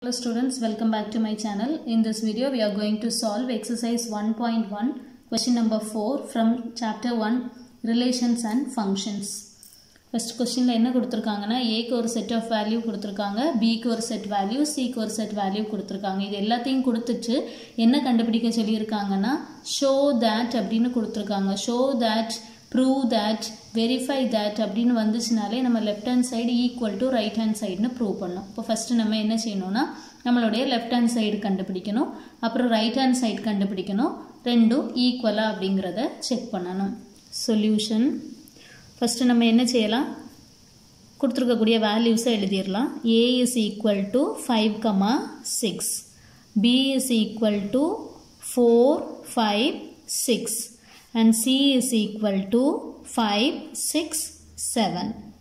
Hello students, welcome back to my channel. In this video, we are going to solve exercise 1.1, question number 4 from chapter 1, relations and functions. First கொஸ்டினில் என்ன கொடுத்துருக்காங்கன்னா ஏக்கு ஒரு set of value கொடுத்துருக்காங்க பிக்கு ஒரு set value சிக்கு ஒரு செட் வேல்யூ கொடுத்துருக்காங்க இது எல்லாத்தையும் கொடுத்துட்டு என்ன கண்டுபிடிக்க சொல்லியிருக்காங்கன்னா ஷோ தேட் அப்படின்னு கொடுத்துருக்காங்க show that prove that verify that அப்படின்னு வந்துச்சுனாலே நம்ம left hand side equal to right hand சைடுன்னு ப்ரூவ் பண்ணோம் இப்போ ஃபஸ்ட்டு நம்ம என்ன செய்யணும்னா நம்மளுடைய லெஃப்ட் ஹேண்ட் சைடு கண்டுபிடிக்கணும் அப்புறம் ரைட் ஹேண்ட் சைடு கண்டுபிடிக்கணும் ரெண்டும் ஈக்குவலாக அப்படிங்கிறத செக் பண்ணணும் சொல்யூஷன் ஃபஸ்ட்டு நம்ம என்ன செய்யலாம் கொடுத்துருக்கக்கூடிய வேல்யூஸை எழுதிடலாம் A is equal to five comma six B is equal to four five six and C is equal to 5, 6, 7.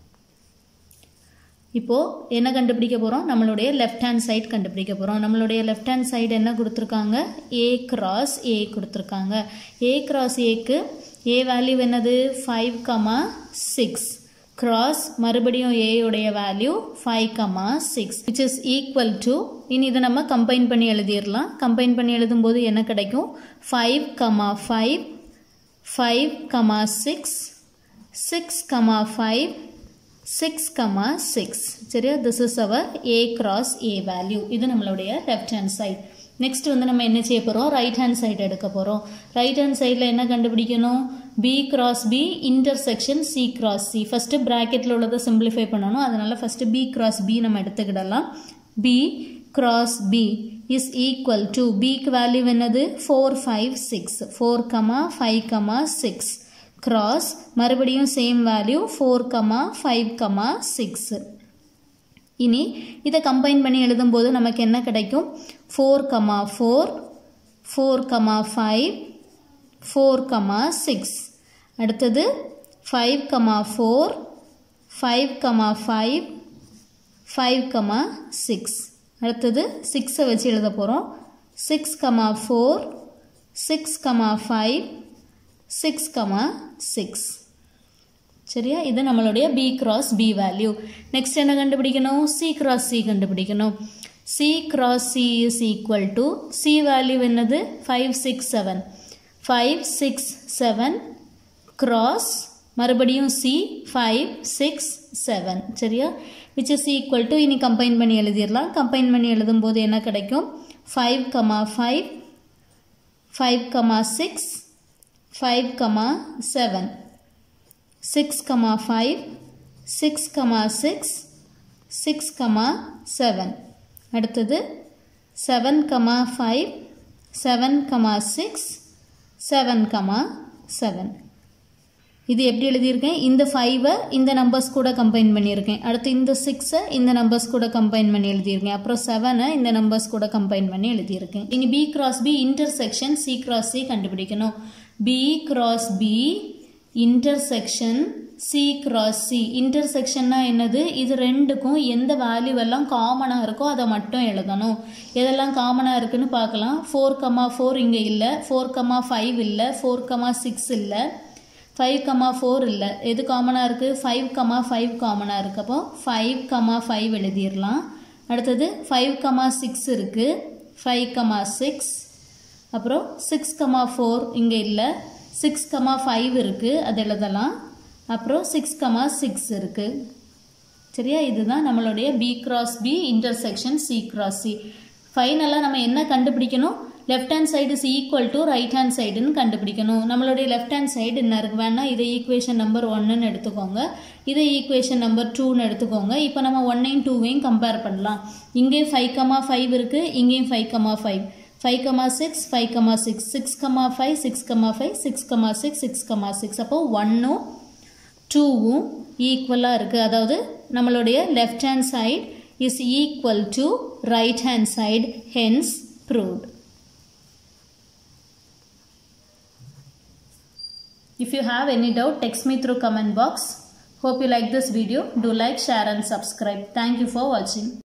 இப்போ என்ன கண்டுபிடிக்க போகிறோம் நம்மளுடைய லெஃப்ட் ஹேண்ட் சைடு கண்டுபிடிக்க போகிறோம் நம்மளுடைய லெஃப்ட் ஹேண்ட் சைடு என்ன கொடுத்துருக்காங்க ஏ கிராஸ் ஏ கொடுத்துருக்காங்க ஏ கிராஸ் ஏக்கு ஏ வேல்யூ என்னது ஃபைவ் கமா சிக்ஸ் கிராஸ் மறுபடியும் ஏயுடைய value five comma six which is equal to இனி இதை நம்ம கம்பைன் பண்ணி எழுதிடலாம் கம்பைன் பண்ணி எழுதும்போது என்ன கிடைக்கும் five comma five 5 comma 6 6 comma 5 6 comma 6 சரியா this is our a cross a value இது நம்மளுடைய left hand side நெக்ஸ்ட் வந்து நம்ம என்ன செய்ய போகிறோம் ரைட் ஹேண்ட் சைடு எடுக்க போகிறோம் ரைட் ஹேண்ட் சைடில் என்ன கண்டுபிடிக்கணும் B cross B intersection C cross C first ப்ராக்கெட்டில் உள்ளதை சிம்பிளிஃபை பண்ணணும் அதனால் ஃபஸ்ட்டு பி கிராஸ் பி நம்ம எடுத்துக்கிடலாம் B cross B is equal to பிக்கு வேல்யூ என்னது four five six four comma five comma six cross மறுபடியும் same value four comma five comma six இனி இதை கம்பைன் பண்ணி எழுதும்போது நமக்கு என்ன கிடைக்கும் four comma four four comma five four comma six அடுத்தது five comma four five comma five five comma six அடுத்தது சிக்ஸை வச்சு எழுத போகிறோம் six comma four six comma five six comma six சரியா இது நம்மளுடைய B cross B value next என்ன கண்டுபிடிக்கணும் சி கிராஸ் சி கண்டுபிடிக்கணும் C cross C is equal to C value என்னது five six seven five six seven cross மறுபடியும் C five six seven சரியா which is equal to இனி combine பண்ணி எழுதிடலாம் combine பண்ணி எழுதும்போது என்ன கிடைக்கும் five comma five five comma six five comma seven six comma five six comma six six comma seven அடுத்தது seven comma five seven comma six seven comma seven இது எப்படி எழுதியிருக்கேன் இந்த ஃபைவை இந்த நம்பர்ஸ் கூட கம்பைன் பண்ணியிருக்கேன் அடுத்து இந்த சிக்ஸை இந்த நம்பர்ஸ் கூட கம்பைன் பண்ணி எழுதியிருக்கேன் அப்புறம் செவனை இந்த நம்பர்ஸ் கூட கம்பைன் பண்ணி எழுதியிருக்கேன் இனி B cross B intersection C cross C கண்டுபிடிக்கணும் B cross B intersection C cross C இன்டர்செக்ஷன்னா என்னது இது ரெண்டுக்கும் எந்த வேல்யூ எல்லாம் காமனாக இருக்கோ அதை மட்டும் எழுதணும் எதெல்லாம் காமனாக இருக்குன்னு பார்க்கலாம் ஃபோர் கமா ஃபோர் இங்கே இல்லை ஃபோர் கமா ஃபைவ் இல்லை ஃபோர் கமா சிக்ஸ் இல்லை ஃபைவ் கமா ஃபோர் இல்லை எது காமனாக இருக்குது ஃபைவ் கமா ஃபைவ் காமனாக இருக்குது அப்போ ஃபைவ் கமா ஃபைவ் எழுதிடலாம் அடுத்தது ஃபைவ் கமா சிக்ஸ் இருக்குது ஃபைவ் கமா சிக்ஸ் அப்புறம் சிக்ஸ் கமா ஃபோர் இங்கே இல்லை சிக்ஸ் கமா ஃபைவ் இருக்குது அது எழுதலாம் அப்புறம் சிக்ஸ் கமா சிக்ஸ் இருக்குது சரியா இதுதான் நம்மளுடைய B cross B intersection C cross C ஃபைனலாக நம்ம என்ன கண்டுபிடிக்கணும் left hand side is equal to right hand சைடுன்னு கண்டுபிடிக்கணும் நம்மளுடைய லெஃப்ட் ஹேண்ட் சைடு என்ன இருக்கு வேணால் இதை ஈக்குவேஷன் நம்பர் ஒன்னுன்னு எடுத்துக்கோங்க இதை ஈக்குவேஷன் நம்பர் டூன்னு எடுத்துக்கோங்க இப்போ நம்ம ஒன்னையும் டூவையும் கம்பேர் பண்ணலாம் இங்கேயும் ஃபைவ் கமா ஃபைவ் இருக்குது இங்கேயும் five comma five five comma six five comma six six comma five six comma five six comma six six comma six அப்போ ஒன்னும் டூவும் ஈக்குவலாக இருக்குது அதாவது நம்மளுடைய left hand side is equal to right hand side hence proved If you have any doubt, text me through comment box. Hope you like this video. Do like, share and subscribe. Thank you for watching.